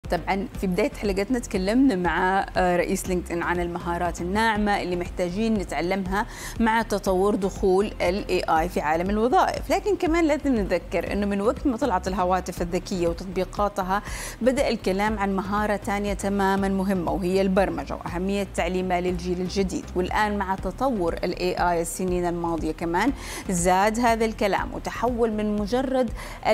طبعا في بدايه حلقتنا تكلمنا مع رئيس لينكدين عن المهارات الناعمه اللي محتاجين نتعلمها مع تطور دخول الاي اي في عالم الوظائف لكن كمان لازم نذكر انه من وقت ما طلعت الهواتف الذكيه وتطبيقاتها بدا الكلام عن مهاره ثانيه تماما مهمه وهي البرمجه واهميه تعليمها للجيل الجديد والان مع تطور الاي اي السنين الماضيه كمان زاد هذا الكلام وتحول من مجرد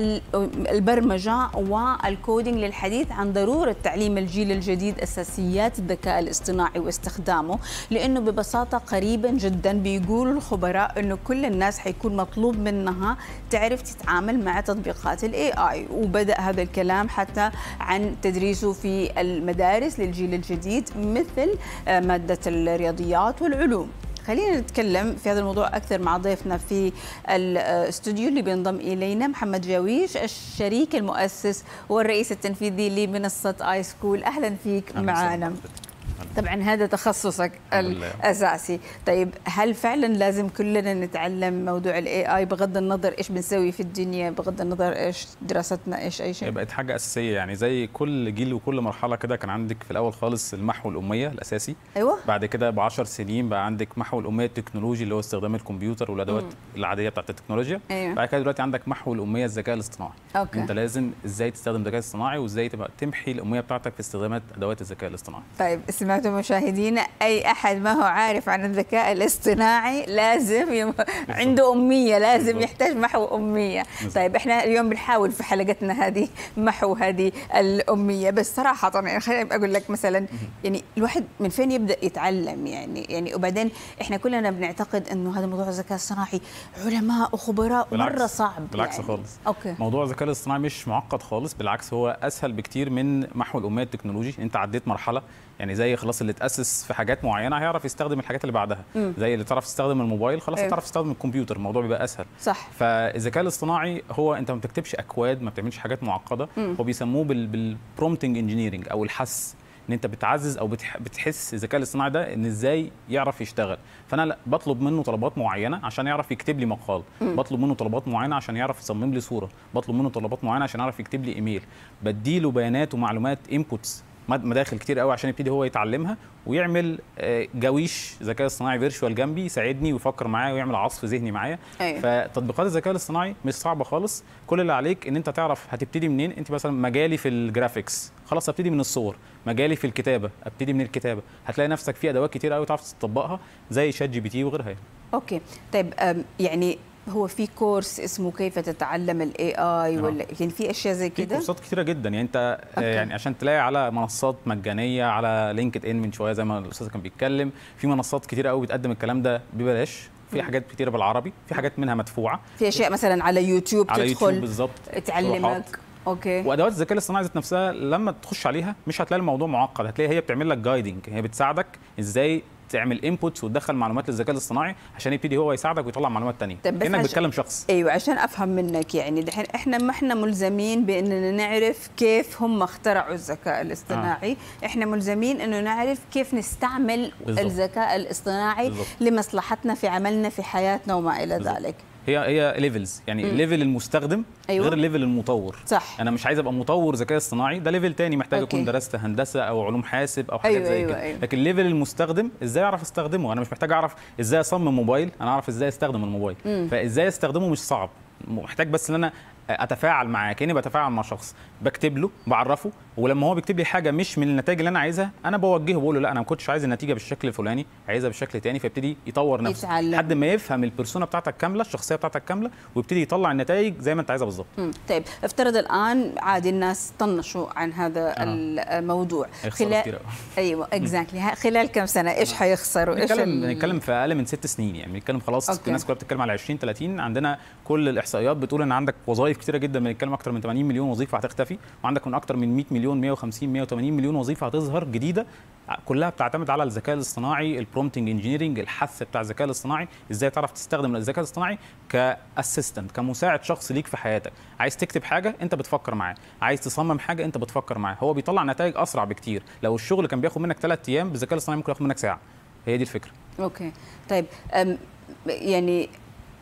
البرمجه والكودينج للحديث عن ضروره تعليم الجيل الجديد اساسيات الذكاء الاصطناعي واستخدامه لانه ببساطه قريبا جدا بيقولوا الخبراء انه كل الناس حيكون مطلوب منها تعرف تتعامل مع تطبيقات الاي اي وبدا هذا الكلام حتى عن تدريسه في المدارس للجيل الجديد مثل ماده الرياضيات والعلوم خلينا نتكلم في هذا الموضوع اكثر مع ضيفنا في الاستوديو اللي بينضم الينا محمد جاويش الشريك المؤسس والرئيس التنفيذي لمنصه اي سكول اهلا فيك معنا طبعا هذا تخصصك الاساسي طيب هل فعلا لازم كلنا نتعلم موضوع الاي اي بغض النظر ايش بنسوي في الدنيا بغض النظر ايش دراستنا ايش اي شيء بقت حاجه اساسيه يعني زي كل جيل وكل مرحله كده كان عندك في الاول خالص المحو الاميه الاساسي ايوه بعد كده ب 10 سنين بقى عندك محو الاميه التكنولوجي اللي هو استخدام الكمبيوتر والادوات مم. العاديه بتاعت التكنولوجيا أيوة. بعد كده دلوقتي عندك محو الاميه الذكاء الاصطناعي أوكي. انت لازم ازاي تستخدم الذكاء الاصطناعي وازاي تبقى تمحي الاميه بتاعتك في استخدامات ادوات الذكاء الاصطناعي طيب سمعتوا مشاهدينا اي احد ما هو عارف عن الذكاء الاصطناعي لازم يم... عنده اميه لازم بالضبط. يحتاج محو اميه بالضبط. طيب احنا اليوم بنحاول في حلقتنا هذه محو هذه الاميه بس صراحه يعني خليني اقول لك مثلا يعني الواحد من فين يبدا يتعلم يعني يعني وبعدين احنا كلنا بنعتقد انه هذا موضوع الذكاء الصناعي علماء وخبراء مره صعب بالعكس يعني. خالص اوكي موضوع الذكاء الاصطناعي مش معقد خالص بالعكس هو اسهل بكتير من محو الاميه التكنولوجي انت عديت مرحله يعني زي خلاص اللي اتاسس في حاجات معينه هيعرف يستخدم الحاجات اللي بعدها مم. زي اللي تعرف تستخدم الموبايل خلاص أيوه. هتعرف تستخدم الكمبيوتر الموضوع بيبقى اسهل صح فالذكاء الاصطناعي هو انت ما بتكتبش اكواد ما بتعملش حاجات معقده مم. هو بيسموه بالبرومتنج انجينيرنج او الحس ان انت بتعزز او بتح... بتحس الذكاء الاصطناعي ده ان ازاي يعرف يشتغل فانا لا بطلب منه طلبات معينه عشان يعرف يكتب لي مقال مم. بطلب منه طلبات معينه عشان يعرف يصمم لي صوره بطلب منه طلبات معينه عشان يعرف يكتب لي ايميل بديله بيانات ومعلومات انبوتس مداخل كتير قوي عشان يبتدي هو يتعلمها ويعمل جويش ذكاء اصطناعي فيرتشوال جنبي يساعدني ويفكر معايا ويعمل عصف ذهني معايا أيوة. فتطبيقات الذكاء الاصطناعي مش صعبه خالص كل اللي عليك ان انت تعرف هتبتدي منين انت مثلا مجالي في الجرافيكس خلاص ابتدي من الصور مجالي في الكتابه ابتدي من الكتابه هتلاقي نفسك في ادوات كتير قوي تعرف تطبقها زي شات جي بي تي وغيرها يعني. اوكي طيب يعني هو في كورس اسمه كيف تتعلم الاي اي ولا يعني في اشياء زي في كده كورسات كتيره جدا يعني انت أوكي. يعني عشان تلاقي على منصات مجانيه على لينكد ان من شويه زي ما الاستاذ كان بيتكلم في منصات كتيره قوي بتقدم الكلام ده ببلاش في حاجات كتيره بالعربي في حاجات منها مدفوعه في اشياء مثلا على يوتيوب على يوتيوب تدخل بالظبط تعلمك شروحات. اوكي وادوات الذكاء الاصطناعي ذات نفسها لما تخش عليها مش هتلاقي الموضوع معقد هتلاقي هي بتعمل لك جايدنج هي بتساعدك ازاي تعمل انبوتس وتدخل معلومات للذكاء الاصطناعي عشان يبتدي هو يساعدك ويطلع معلومات تانية طب بس كانك عش- بتكلم شخص ايوه عشان افهم منك يعني دحين احنا ما احنا ملزمين باننا نعرف كيف هم اخترعوا الذكاء الاصطناعي آه. احنا ملزمين انه نعرف كيف نستعمل بالضبط. الذكاء الاصطناعي بالضبط. لمصلحتنا في عملنا في حياتنا وما الى بالضبط. ذلك هي هي ليفلز يعني ليفل المستخدم أيوة. غير ليفل المطور صح انا مش عايز ابقى مطور ذكاء اصطناعي ده ليفل تاني محتاج أوكي. اكون درست هندسه او علوم حاسب او حاجات أيوة، زي أيوة، كده أيوة. لكن ليفل المستخدم ازاي اعرف استخدمه انا مش محتاج اعرف ازاي اصمم موبايل انا اعرف ازاي استخدم الموبايل مم. فازاي استخدمه مش صعب محتاج بس ان انا اتفاعل معاه كاني بتفاعل مع شخص بكتب له بعرفه ولما هو بيكتب لي حاجه مش من النتائج اللي انا عايزها انا بوجهه بقول له لا انا ما كنتش عايز النتيجه بالشكل الفلاني عايزها بالشكل الثاني فيبتدي يطور نفسه يتعلم. لحد ما يفهم البرسونا بتاعتك كامله الشخصيه بتاعتك كامله ويبتدي يطلع النتائج زي ما انت عايزها بالظبط مم. طيب افترض الان عادي الناس طنشوا عن هذا آه. الموضوع هيخسروا كتير قوي. ايوه اكزاكتلي خلال كم سنه ايش حيخسروا ايش بنتكلم ال- بنتكلم في اقل من ست سنين يعني بنتكلم خلاص أوكي. الناس كلها بتتكلم على 20 30 عندنا كل الاحصائيات بتقول ان عندك وظائف كتيره جدا بنتكلم اكتر من 80 مليون وظيفه هتختفي وعندك من اكتر من 100 مليون 150 180 مليون وظيفه هتظهر جديده كلها بتعتمد على الذكاء الاصطناعي البرومتنج انجينيرنج الحث بتاع الذكاء الاصطناعي ازاي تعرف تستخدم الذكاء الاصطناعي كاسيستنت كمساعد شخص ليك في حياتك عايز تكتب حاجه انت بتفكر معاه عايز تصمم حاجه انت بتفكر معاه هو بيطلع نتائج اسرع بكتير لو الشغل كان بياخد منك ثلاث ايام بالذكاء الاصطناعي ممكن ياخد منك ساعه هي دي الفكره اوكي طيب أم يعني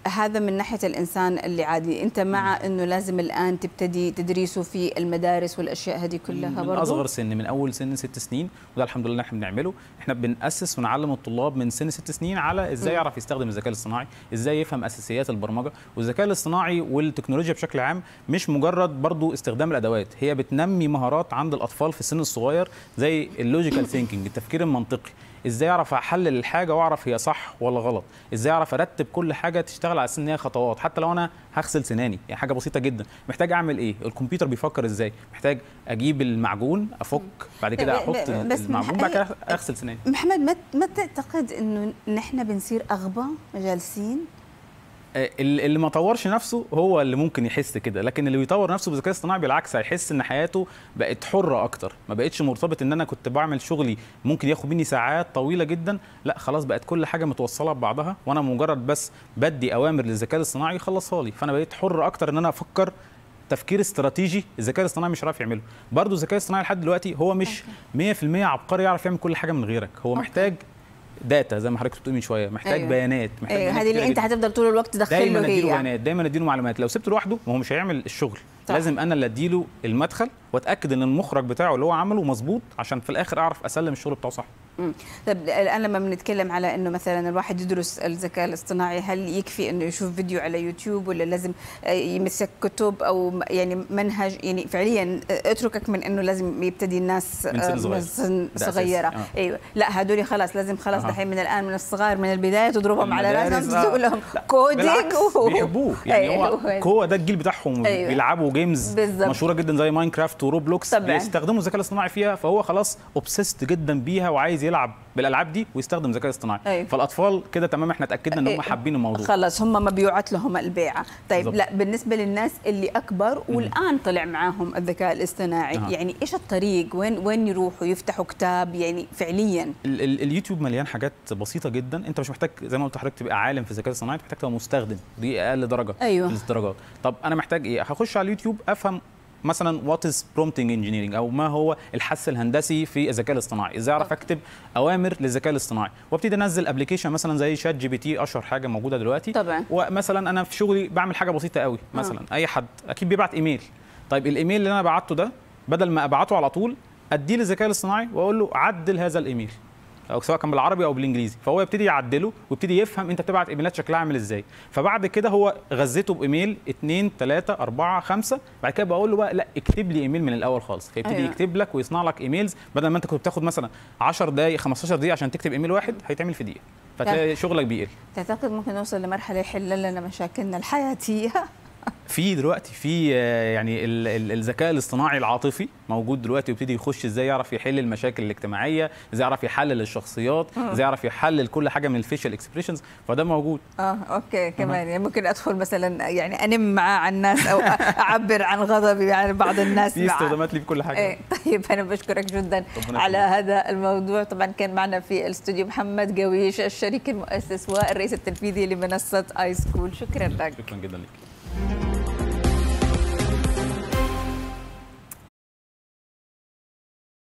هذا من ناحيه الانسان اللي عادي انت مع انه لازم الان تبتدي تدريسه في المدارس والاشياء هذه كلها من برضه اصغر سن من اول سن ست سنين وده الحمد لله احنا بنعمله احنا بناسس ونعلم الطلاب من سن ست سنين على ازاي مم. يعرف يستخدم الذكاء الاصطناعي ازاي يفهم اساسيات البرمجه والذكاء الاصطناعي والتكنولوجيا بشكل عام مش مجرد برضو استخدام الادوات هي بتنمي مهارات عند الاطفال في السن الصغير زي اللوجيكال ثينكينج التفكير المنطقي ازاي اعرف احلل الحاجه واعرف هي صح ولا غلط ازاي اعرف ارتب كل حاجه تشتغل على اساس ان هي خطوات حتى لو انا هغسل سناني يعني حاجه بسيطه جدا محتاج اعمل ايه الكمبيوتر بيفكر ازاي محتاج اجيب المعجون افك بعد كده ب- احط ب- بس المعجون من- بعد كده اغسل سناني محمد ما ما تعتقد انه نحن بنصير اغبى جالسين آه، اللي اللي ما طورش نفسه هو اللي ممكن يحس كده لكن اللي بيطور نفسه بالذكاء الاصطناعي بالعكس هيحس ان حياته بقت حره اكتر ما بقتش مرتبط ان انا كنت بعمل شغلي ممكن ياخد مني ساعات طويله جدا لا خلاص بقت كل حاجه متوصله ببعضها وانا مجرد بس بدي اوامر للذكاء الاصطناعي يخلصها لي فانا بقيت حر اكتر ان انا افكر تفكير استراتيجي الذكاء الاصطناعي مش عارف يعمله برضه الذكاء الاصطناعي لحد دلوقتي هو مش 100% عبقري يعرف يعمل كل حاجه من غيرك هو أوكي. محتاج داتا زي ما حضرتك بتقولي من شويه محتاج أيوة. أيوة. بيانات محتاج ايه بيانات هذه اللي كتيرة انت جداً. حتفضل طول الوقت تدخل دايما له اديله هي بيانات دايما اديله معلومات لو سبته لوحده ما هو مش هيعمل الشغل صح. صح. لازم انا اللي اديله المدخل واتاكد ان المخرج بتاعه اللي هو عمله مظبوط عشان في الاخر اعرف اسلم الشغل بتاعه صح مم. طب الان لما بنتكلم على انه مثلا الواحد يدرس الذكاء الاصطناعي هل يكفي انه يشوف فيديو على يوتيوب ولا لازم آه، يمسك كتب او م- يعني منهج يعني فعليا آه، اتركك من انه لازم يبتدي الناس من سن آه، صغير. سن ده أساسي. صغيره آه. ايوه لا هدول خلاص لازم خلاص أها. دحين من الان من الصغار من البدايه تضربهم على المدارس، راسهم آه. تقول لهم لا، كودينج بالعكس و- بيحبوه يعني أيوة. هو هو ده الجيل بتاعهم أيوة. بيلعبوا جيمز بالظبط. مشهوره جدا زي ماينكرافت وروبلوكس طبعاً. بيستخدموا الذكاء الاصطناعي فيها فهو خلاص اوبسيست جدا بيها وعايز يلعب بالالعاب دي ويستخدم الذكاء الاصطناعي أيوة. فالاطفال كده تمام احنا اتاكدنا ان إيه. هم حابين الموضوع خلص هم مبيوعات لهم البيعه طيب بالضبط. لا بالنسبه للناس اللي اكبر والان طلع معاهم الذكاء الاصطناعي أها. يعني ايش الطريق وين وين يروحوا يفتحوا كتاب يعني فعليا ال- ال- اليوتيوب مليان حاجات بسيطه جدا انت مش محتاج زي ما قلت لحضرتك تبقى عالم في الذكاء الاصطناعي انت محتاج تبقى مستخدم دي اقل درجه أيوة. في الدرجات طب انا محتاج ايه هخش على اليوتيوب افهم مثلا وات از برومبتنج انجينيرنج او ما هو الحث الهندسي في الذكاء الاصطناعي ازاي اعرف اكتب اوامر للذكاء الاصطناعي وابتدي انزل ابلكيشن مثلا زي شات جي بي تي اشهر حاجه موجوده دلوقتي طبعا. ومثلا انا في شغلي بعمل حاجه بسيطه قوي مثلا اي حد اكيد بيبعت ايميل طيب الايميل اللي انا بعته ده بدل ما ابعته على طول اديه للذكاء الاصطناعي واقول له عدل هذا الايميل او سواء كان بالعربي او بالانجليزي فهو يبتدي يعدله ويبتدي يفهم انت بتبعت ايميلات شكلها عامل ازاي فبعد كده هو غذيته بايميل 2 3 4 5 بعد كده بقول له بقى لا اكتب لي ايميل من الاول خالص فيبتدي أيوة. أيوة. يكتب لك ويصنع لك ايميلز بدل ما انت كنت بتاخد مثلا 10 دقائق 15 دقيقه عشان تكتب ايميل واحد هيتعمل في دقيقه فتلاقي شغلك بيقل تعتقد ممكن نوصل لمرحله يحل لنا مشاكلنا الحياتيه في دلوقتي في آه، يعني ال- ال- الذكاء الاصطناعي العاطفي موجود دلوقتي ويبتدي يخش ازاي يعرف يحل المشاكل الاجتماعيه ازاي يعرف يحلل الشخصيات ازاي يعرف يحلل كل حاجه من الفيشل اكسبريشنز فده موجود اه اوكي كمان يعني ممكن ادخل مثلا يعني انم معاه عن الناس او اعبر عن غضبي عن بعض الناس في معاه. استخدامات ليه في كل حاجه ايه طيب انا بشكرك جدا ربنا على يخليك. هذا الموضوع طبعا كان معنا في الاستوديو محمد قويش الشريك المؤسس والرئيس التنفيذي لمنصه اي سكول شكرا لك شكرا جدا لك